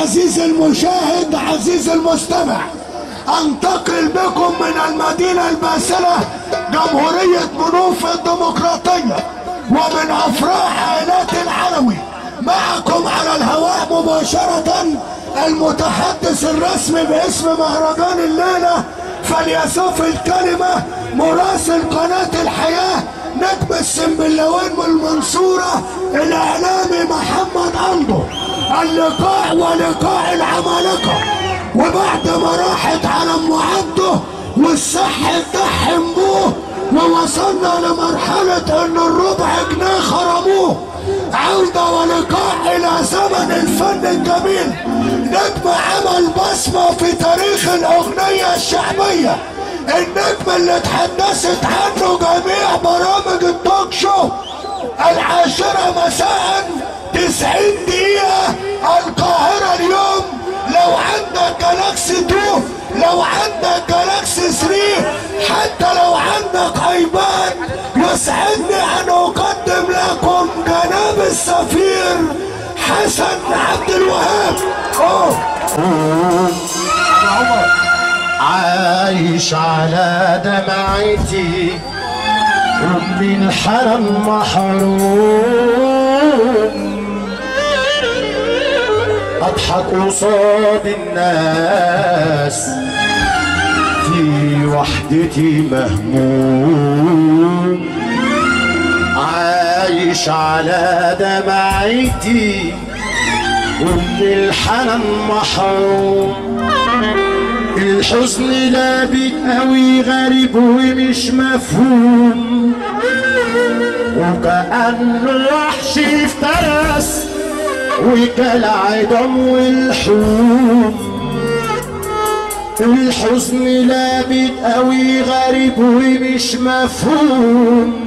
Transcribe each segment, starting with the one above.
عزيزي المشاهد عزيزي المستمع انتقل بكم من المدينة الباسلة جمهورية منوف الديمقراطية ومن افراح عائلات العلوي معكم على الهواء مباشرة المتحدث الرسمي باسم مهرجان الليلة فليسوف الكلمة مراسل قناة الحياة نجم السنبلاوين من المنصورة الإعلامي محمد أندو اللقاء ولقاء العمالقة وبعد ما راحت على ام عبده والصح اتدحم بوه ووصلنا لمرحلة ان الربع جنيه خرموه عودة ولقاء الى زمن الفن الجميل نجم عمل بصمة في تاريخ الاغنية الشعبية النجم اللي اتحدثت عنه جميع برامج التوك شو العاشرة مساء تسعين دقيقة القاهرة اليوم لو عندك جالاكسي 2 لو عندك جالاكسي 3 حتى لو عندك ايباد يسعدني ان اقدم لكم جناب السفير حسن عبد الوهاب اوه عايش على دمعتي ومن الحرم محروم اضحك قصاد الناس في وحدتي مهموم عايش على دمعتي ومن الحنان محروم الحزن لابد قوي غريب ومش مفهوم وكأنه وحش افترس وكلع دم والحوم الحزن لابد قوي غريب ومش مفهوم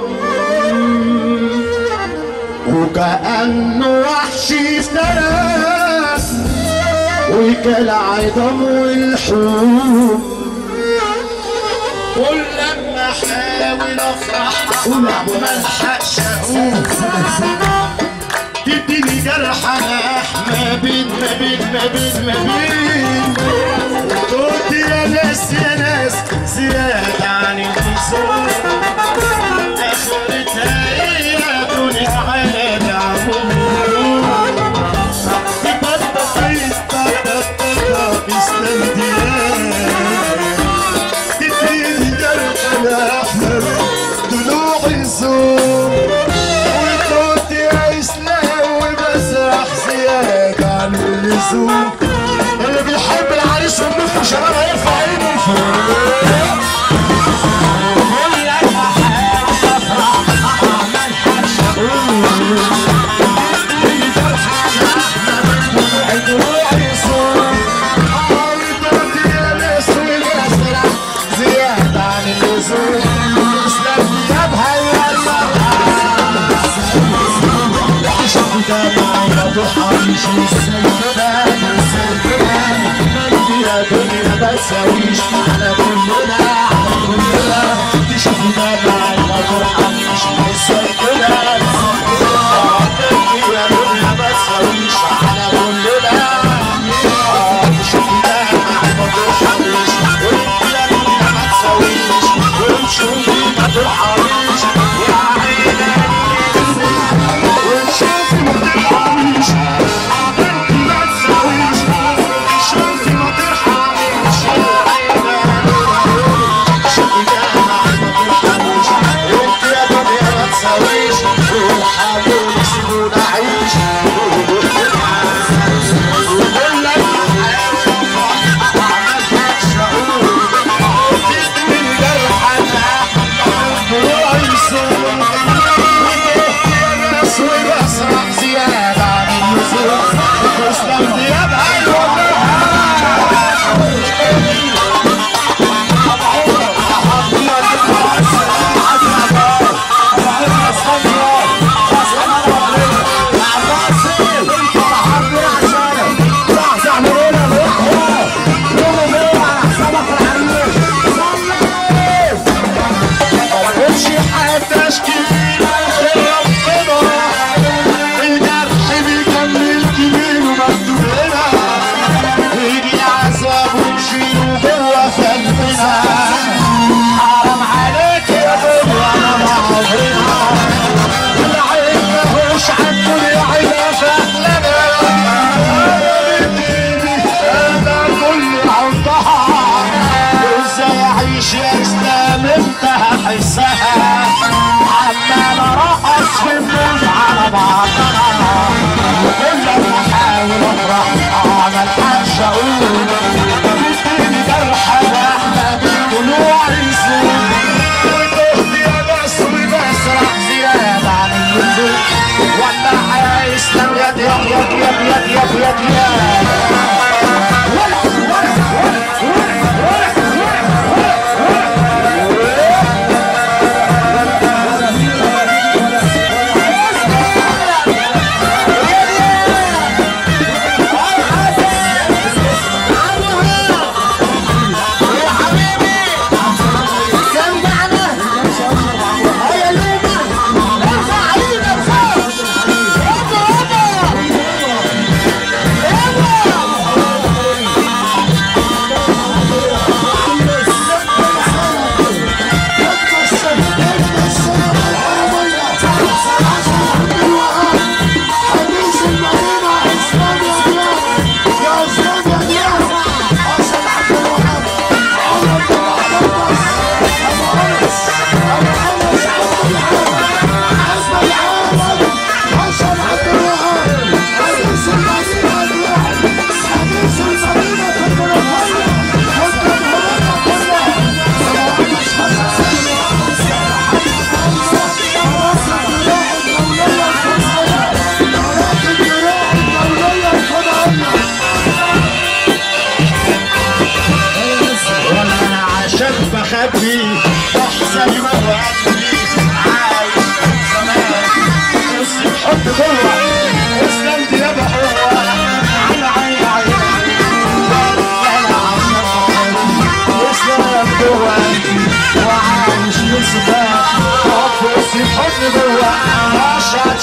وكأنه وحش افترس وكلع دم والحوم كل لما احاول افرح وما الحقش اقوم تديني جرح انا ما بين ما بين ما بين ما بين قلت يا ناس يا ناس زيادة عن اللزوم اخرتها ايه يا دنيا على العموم اللي بيحب العريس والنفخ شباب هيرفع ايده فوق زيادة عن اللزوم اسلام جابها شوف ده معايا ضحى مش السيدان السيدان مجدي يا دنيا بس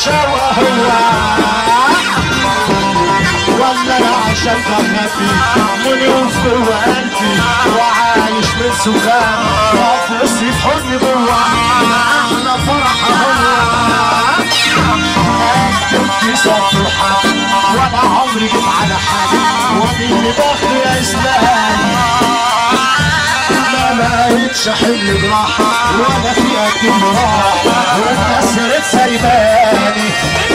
يتشوه هو ولا انا عشان بخبي مليون في قلبي وعايش من سكان وفلوسي في حضني جوا احلى فرحة هو كنت صفحة وانا عمري جيت على حد ومين اللي داخل يا اسلام ما لقيتش حل جراحة ولا في قد راحة والناس ريت سايباني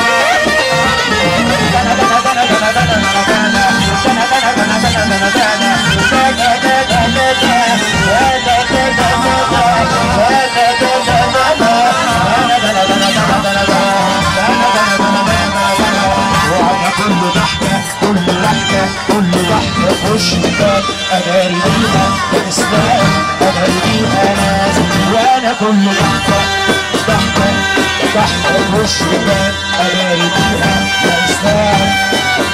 وانا كل ضحكة كل ضحكة كل ضحكة في وش باب انا ريديها اسلام انا ريديها ناس وانا كل ضحكة ضحكة ضحكة في وش باب انا ريديها اسلام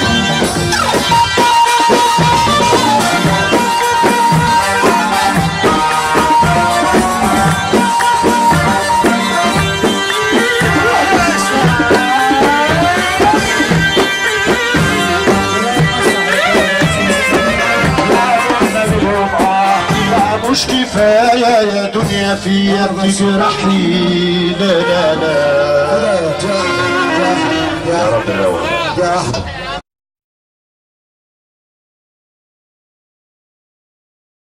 لا مش كفاية يا دنيا فيا بتجرحني لا لا لا يا رب يا رب